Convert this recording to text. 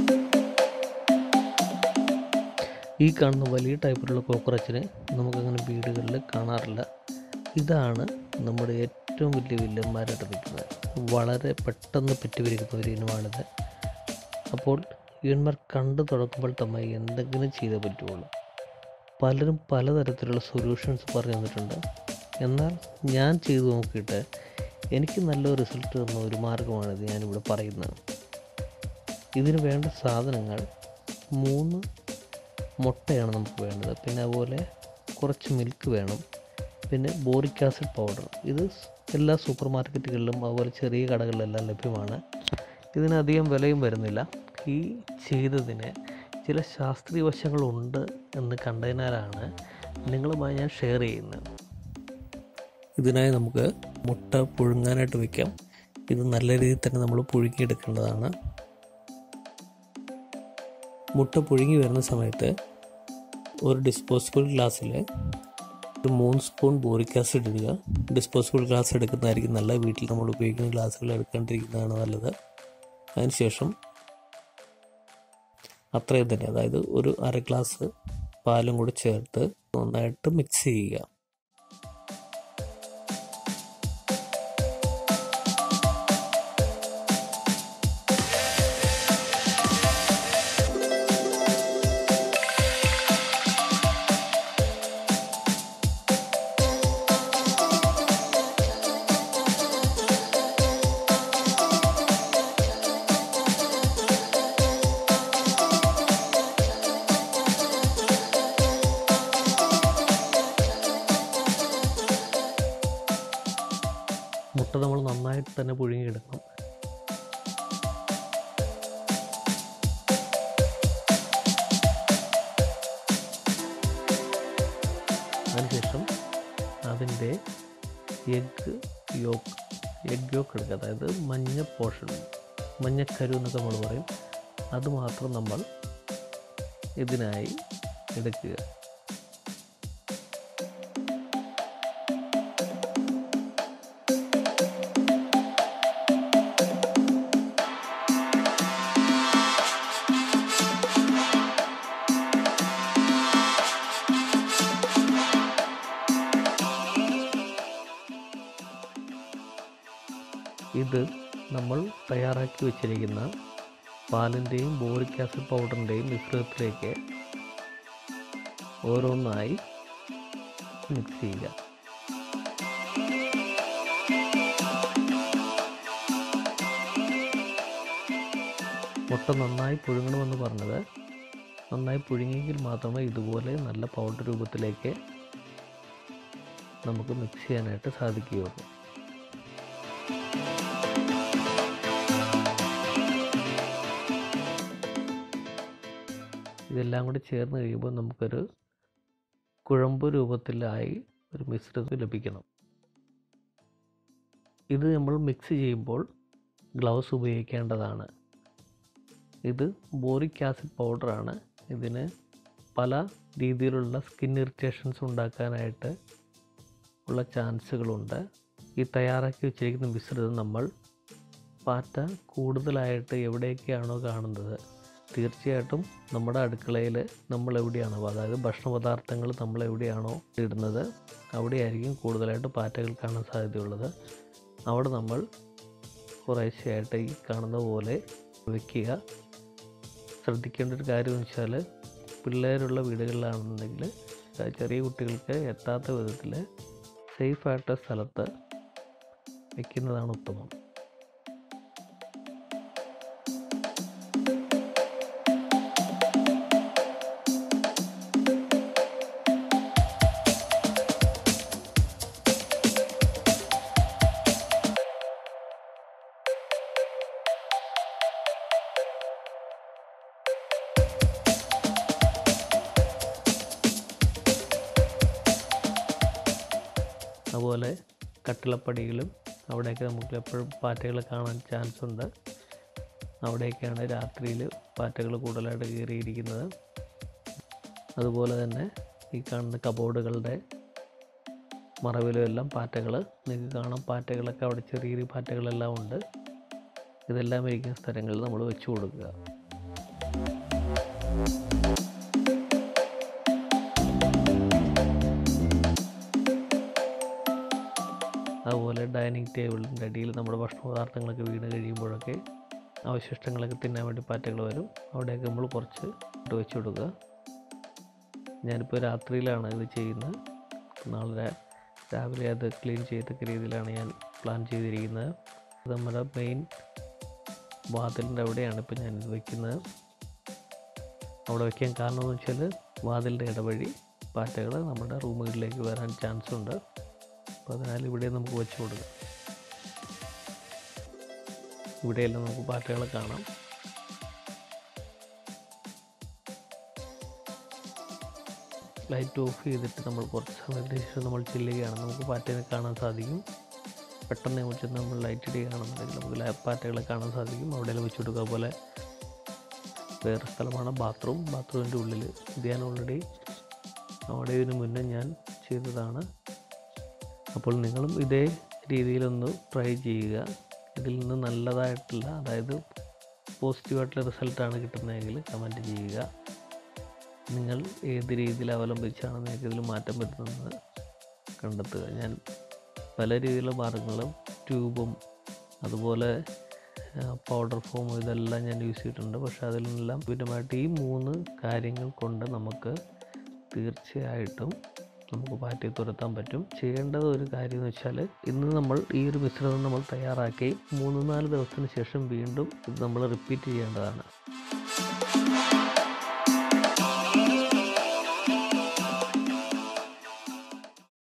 ഈ കാണുന്ന വലിയ ടൈപ്പിലുള്ള കോക്രോച്ചിനെ നമുക്കങ്ങനെ വീടുകളിൽ കാണാറില്ല ഇതാണ് നമ്മുടെ ഏറ്റവും വലിയ വില്ലന്മാരായിട്ട് നിൽക്കുന്നത് വളരെ പെട്ടെന്ന് പെറ്റുപിരിക്കുന്ന ഒരു ഇനമാണിത് അപ്പോൾ ഇവന്മാർ കണ്ടു തുടങ്ങുമ്പോൾ തന്നെ എന്തെങ്കിലും ചെയ്തേ പറ്റുള്ളൂ പലരും പലതരത്തിലുള്ള സൊല്യൂഷൻസ് പറഞ്ഞു തന്നിട്ടുണ്ട് എന്നാൽ ഞാൻ ചെയ്തു നോക്കിയിട്ട് എനിക്ക് നല്ല റിസൾട്ട് തന്ന ഒരു മാർഗമാണിത് ഞാനിവിടെ പറയുന്നത് ഇതിന് വേണ്ട സാധനങ്ങൾ മൂന്ന് മുട്ടയാണ് നമുക്ക് വേണ്ടത് പിന്നെ അതുപോലെ കുറച്ച് മിൽക്ക് വേണം പിന്നെ ബോറിക് ആസിഡ് പൗഡർ ഇത് എല്ലാ സൂപ്പർ മാർക്കറ്റുകളിലും അതുപോലെ ചെറിയ കടകളിലെല്ലാം ലഭ്യമാണ് ഇതിനധികം വിലയും വരുന്നില്ല ഈ ചെയ്തതിന് ചില ശാസ്ത്രീയ വശങ്ങളുണ്ട് എന്ന് കണ്ടതിനാലാണ് നിങ്ങളുമായി ഞാൻ ഷെയർ ചെയ്യുന്നത് ഇതിനായി നമുക്ക് മുട്ട പുഴുങ്ങാനായിട്ട് വെക്കാം ഇത് നല്ല രീതിയിൽ തന്നെ നമ്മൾ പുഴുങ്ങിയെടുക്കേണ്ടതാണ് മുട്ട പുഴുങ്ങി വരുന്ന സമയത്ത് ഒരു ഡിസ്പോസിബിൾ ഗ്ലാസ്സിൽ ഒരു മൂന്ന് സ്പൂൺ ബോറിക് ആസിഡ് ഇടുക ഡിസ്പോസിബിൾ ഗ്ലാസ് എടുക്കുന്നതായിരിക്കും നല്ല വീട്ടിൽ നമ്മൾ ഉപയോഗിക്കുന്ന ഗ്ലാസ്സുകൾ എടുക്കാണ്ടിരിക്കുന്നതാണ് നല്ലത് അതിനുശേഷം അത്രയും തന്നെ അതായത് ഒരു അര ഗ്ലാസ് പാലും കൂടി ചേർത്ത് നന്നായിട്ട് മിക്സ് ചെയ്യുക മുട്ട നമ്മൾ നന്നായിട്ട് തന്നെ പുഴുങ്ങിയെടുക്കണം അതിനുശേഷം അതിൻ്റെ എഗ് യോക്ക് എഗ് യോക്ക് എടുക്കുക അതായത് മഞ്ഞ പോർഷൻ മഞ്ഞക്കരു എന്നൊക്കെ നമ്മൾ പറയും അത് മാത്രം നമ്മൾ ഇതിനായി എടുക്കുക ഇത് നമ്മൾ തയ്യാറാക്കി വെച്ചിരിക്കുന്ന പാലിൻ്റെയും ബോറിക് ആസിഡ് പൗഡറിൻ്റെയും മിശ്രിതത്തിലേക്ക് ഓരോന്നായി മിക്സ് ചെയ്യുക മുട്ട നന്നായി പുഴുങ്ങണമെന്ന് പറഞ്ഞത് നന്നായി പുഴുങ്ങിയെങ്കിൽ മാത്രമേ ഇതുപോലെ നല്ല പൗഡർ രൂപത്തിലേക്ക് നമുക്ക് മിക്സ് ചെയ്യാനായിട്ട് സാധിക്കുകയുള്ളൂ ഇതെല്ലാം കൂടി ചേർന്ന് കഴിയുമ്പോൾ നമുക്കൊരു കുഴമ്പ് രൂപത്തിലായി ഒരു മിശ്രിതം ലഭിക്കണം ഇത് നമ്മൾ മിക്സ് ചെയ്യുമ്പോൾ ഗ്ലൗസ് ഉപയോഗിക്കേണ്ടതാണ് ഇത് ബോറിക് ആസിഡ് പൗഡറാണ് ഇതിന് പല രീതിയിലുള്ള സ്കിൻ ഇറിറ്റേഷൻസ് ഉണ്ടാക്കാനായിട്ട് ഉള്ള ചാൻസുകളുണ്ട് ഈ തയ്യാറാക്കി വെച്ചിരിക്കുന്ന മിശ്രിതം നമ്മൾ പാറ്റ കൂടുതലായിട്ട് എവിടെയൊക്കെയാണോ കാണുന്നത് തീർച്ചയായിട്ടും നമ്മുടെ അടുക്കളയിൽ നമ്മൾ എവിടെയാണോ അതായത് ഭക്ഷണ പദാർത്ഥങ്ങൾ നമ്മൾ എവിടെയാണോ ഇടുന്നത് അവിടെയായിരിക്കും കൂടുതലായിട്ട് പാറ്റകൾ കാണാൻ സാധ്യതയുള്ളത് അവിടെ നമ്മൾ കുറേശ്ശെയായിട്ട് ഈ കാണുന്ന പോലെ വയ്ക്കുക ശ്രദ്ധിക്കേണ്ട ഒരു കാര്യം എന്ന് വെച്ചാൽ പിള്ളേരുള്ള വീടുകളിലാണെന്നുണ്ടെങ്കിൽ ചെറിയ കുട്ടികൾക്ക് എത്താത്ത വിധത്തിൽ സേഫായിട്ട സ്ഥലത്ത് വയ്ക്കുന്നതാണ് ഉത്തമം അതുപോലെ കട്ടിളപ്പടിയിലും അവിടെയൊക്കെ നമുക്ക് എപ്പോഴും പാറ്റകൾ കാണാൻ ചാൻസ് ഉണ്ട് അവിടെയൊക്കെയാണ് രാത്രിയിൽ പാറ്റകൾ കൂടുതലായിട്ട് കയറിയിരിക്കുന്നത് അതുപോലെ തന്നെ ഈ കാണുന്ന കബോർഡുകളുടെ മറവിലും എല്ലാം പാറ്റകൾ നിങ്ങൾക്ക് കാണാം പാറ്റകളൊക്കെ അവിടെ ചെറിയ ചെറിയ പാറ്റകളെല്ലാം ഉണ്ട് ഇതെല്ലാം ഇരിക്കുന്ന സ്ഥലങ്ങളിൽ നമ്മൾ വെച്ച് കൊടുക്കുക ഡൈനിങ് ടേബിളിൻ്റെ അടിയിൽ നമ്മുടെ ഭക്ഷണ പദാർത്ഥങ്ങളൊക്കെ വീണ് കഴിയുമ്പോഴൊക്കെ അവശിഷ്ടങ്ങളൊക്കെ തിന്നാൻ വേണ്ടി പാറ്റകൾ വരും അവിടെയൊക്കെ നമ്മൾ കുറച്ച് ഇട്ട് വെച്ച് കൊടുക്കുക ഞാനിപ്പോൾ രാത്രിയിലാണ് ഇത് ചെയ്യുന്നത് നാളെ രാവിലെ അത് ക്ലീൻ ചെയ്തൊക്കെ രീതിയിലാണ് ഞാൻ പ്ലാൻ ചെയ്തിരിക്കുന്നത് അത് നമ്മുടെ മെയിൻ വാതിലിൻ്റെ അവിടെയാണ് ഇപ്പോൾ ഞാനിത് വയ്ക്കുന്നത് അവിടെ വയ്ക്കാൻ കാരണം എന്ന് വെച്ചാൽ വാതിലിൻ്റെ ഇടവഴി പാറ്റകൾ നമ്മുടെ റൂമുകളിലേക്ക് വരാൻ ചാൻസ് ഉണ്ട് അപ്പോൾ അതിനാൽ ഇവിടെ നമുക്ക് വെച്ച് കൊടുക്കാം ഇവിടെയെല്ലാം നമുക്ക് പാറ്റകളെ കാണാം ലൈറ്റ് ഓഫ് ചെയ്തിട്ട് നമ്മൾ കുറച്ച് സമയത്തിന് ശേഷം നമ്മൾ ചെല്ലുകയാണ് നമുക്ക് പാറ്റേനെ കാണാൻ സാധിക്കും പെട്ടെന്ന് വെച്ച് നമ്മൾ ലൈറ്റ് ഇടുകയാണെന്നുണ്ടെങ്കിൽ നമുക്ക് ലാ- പാറ്റകളെ കാണാൻ സാധിക്കും അവിടെ വെച്ച് കൊടുക്കുക പോലെ വേറെ സ്ഥലമാണ് ബാത്റൂം ബാത്റൂമിൻ്റെ ഉള്ളിൽ ഇത് ഞാൻ ഓൾറെഡി അവിടെ ഇതിന് മുന്നേ ഞാൻ ചെയ്തതാണ് അപ്പോൾ നിങ്ങളും ഇതേ രീതിയിലൊന്ന് ട്രൈ ചെയ്യുക ഇതിൽ നിന്ന് നല്ലതായിട്ടുള്ള അതായത് പോസിറ്റീവായിട്ടുള്ള റിസൾട്ടാണ് കിട്ടുന്നതെങ്കിൽ കമൻറ്റ് ചെയ്യുക നിങ്ങൾ ഏത് രീതിയിൽ അവലംബിച്ചാണ് നിങ്ങൾക്ക് ഇതിൽ മാറ്റം വരുന്നത് കണ്ടെത്തുക ഞാൻ പല രീതിയിലുള്ള മാർഗങ്ങളും ട്യൂബും അതുപോലെ പൗഡർ ഫോം ഇതെല്ലാം ഞാൻ യൂസ് ചെയ്തിട്ടുണ്ട് പക്ഷേ അതിൽ നിന്നെല്ലാം വിധമായിട്ട് ഈ മൂന്ന് കാര്യങ്ങൾ കൊണ്ട് നമുക്ക് തീർച്ചയായിട്ടും നമുക്ക് പാറ്റി തുരത്താൻ പറ്റും ചെയ്യേണ്ടത് ഒരു കാര്യം എന്ന് വെച്ചാൽ ഇന്ന് നമ്മൾ ഈ ഒരു മിശ്രിതം നമ്മൾ തയ്യാറാക്കി മൂന്ന് നാല് ദിവസത്തിന് ശേഷം വീണ്ടും ഇത് നമ്മൾ റിപ്പീറ്റ് ചെയ്യേണ്ടതാണ്